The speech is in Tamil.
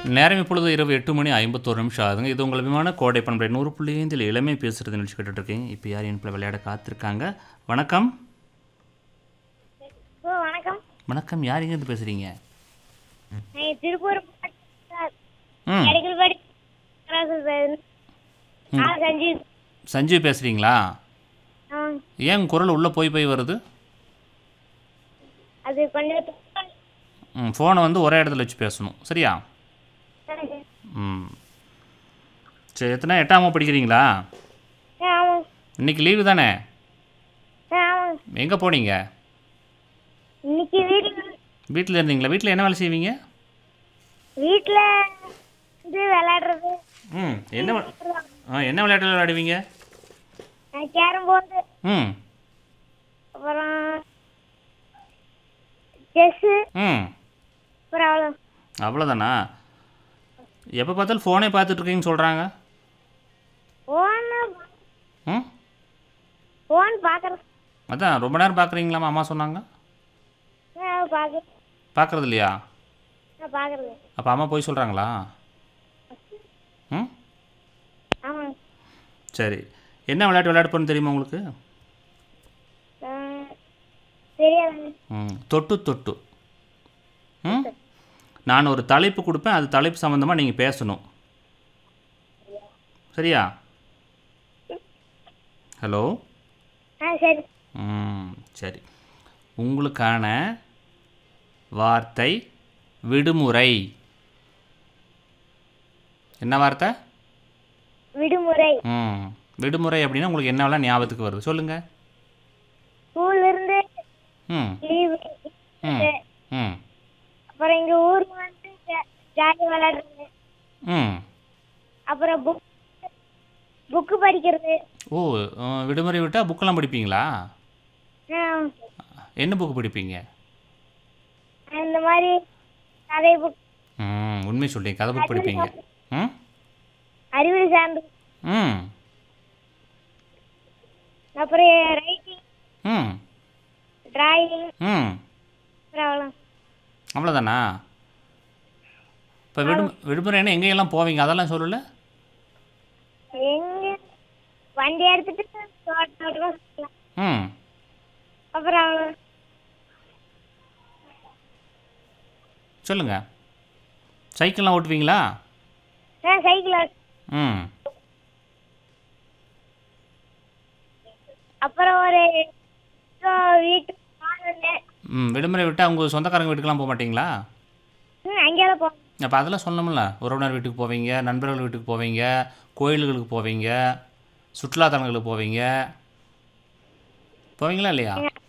நேரம் இப்பொழுது இரவு எட்டு மணி ஐம்பத்தோரு நிமிஷம் ஆகுதுங்க இது உங்கள் விமான கோடை பண்புரை நூறு புள்ளி ஐந்தில் இளமை பேசுகிறது நிகழ்ச்சி கேட்டுட்டு இருக்கீங்க இப்போ யார் என் விளையாட காத்திருக்காங்க வணக்கம் ஓ வணக்கம் வணக்கம் யார் எங்கேருந்து பேசுகிறீங்க நான் திருப்பூர் மாவட்டம் ம் எடக்கல்பாடி ஆ சஞ்சீவ் சஞ்சீவ் பேசுகிறீங்களா ஆ ஏன் உங்க குரல் உள்ளே போய் போய் வருது அது கொஞ்சம் தூக்கம். ம் ஃபோனை வந்து ஒரே இடத்துல வச்சு பேசணும் சரியா ஆ, ம் சரி எத்தனை எட்டாம் வகுப்பு படிக்கிறீங்களா ஆமாம் இன்னைக்கு லீவு தானே ஆ, ஆமாம் எங்கே போனீங்க இன்னைக்கு வீட்டில் வீட்டில் இருந்தீங்களா வீட்டில் என்ன வேலை செய்வீங்க வீட்டில் இது விளையாடுறது ம் என்ன வி- ஆ என்ன விளையாட்டு விளையாடுவீங்க கேரம் போர்டு ம் அப்புறம் செஸ்ஸு ம் அப்புறம் அவ்வளோ அவ்வளோதானா எப்போ பார்த்தாலும் ஃபோனே பார்த்துட்டு இருக்கீங்கன்னு சொல்கிறாங்க ஃபோனு ம் ஃபோன் பார்க்குறது அதான் ரொம்ப நேரம் பார்க்குறீங்களாமா அம்மா சொன்னாங்க பார்க்க பார்க்குறது இல்லையா பார்க்குறது அப்போ அம்மா போய் சொல்கிறாங்களா ம் ஆமாம் சரி என்ன விளையாட்டு விளையாட போகணும்னு தெரியுமா உங்களுக்கு ஆ, தெரியாதுங்க ம் தொட்டு தொட்டு ம் நான் ஒரு தலைப்பு கொடுப்பேன் அது தலைப்பு சம்மந்தமாக நீங்கள் பேசணும் சரியா ஹலோ ஆ சரி ம் சரி உங்களுக்கான வார்த்தை விடுமுறை என்ன வார்த்தை விடுமுறை ம் விடுமுறை அப்படின்னா உங்களுக்கு என்னவெல்லாம் ஞாபகத்துக்கு வருது சொல்லுங்கள் ஸ்கூல்ல இருந்து ம் லீவு ம் ம் அப்புறம் எங்க ஊருக்கு வந்து ஜாலியாக விளையாடுறது ம் அப்புறம் புக் புக்கு படிக்கிறது ஓ அஹ், விடுமுறை விட்டால் புக்கெல்லாம் படிப்பீங்களா ஆ, என்ன புக்கு படிப்பீங்க இந்த மாதிரி கதை புக் ம் உண்மை சொல்றீங்க கதை புக் படிப்பீங்க ம் அறிவியல் சார்ந்து ம் அப்புறம் ரைட்டிங் ம் டிராயிங் ம் அப்புறம் அவ்வளோ அவ்வளோதானா இப்போ விடு விடுமுறைன்னா எங்கெல்லாம் போவீங்க அதெல்லாம் சொல்லல எங்க வண்டி எடுத்துட்டு தோட்டத்துக்கு சுத்தலாம். ம் அப்புறம் அவ்வளோ சொல்லுங்கள் சைக்கிள்லாம் ஓட்டுவீங்களா ஆ சைக்கிள் ம் அப்புறம் ஒரு இப்போ வீட்டுக்கு போனேன் ம் விடுமுறை விட்டால் உங்கள் சொந்தக்காரங்க வீட்டுக்கெல்லாம் போக மாட்டீங்களா ம் அங்கேயாவது போனேன் அப்போ அதெல்லாம் சொல்லணும்ல உறவினர் வீட்டுக்கு போவீங்க நண்பர்கள் வீட்டுக்கு போவீங்க கோயில்களுக்கு போவீங்க சுற்றுலாத்தலங்களுக்கு போவீங்க போவீங்களா இல்லையா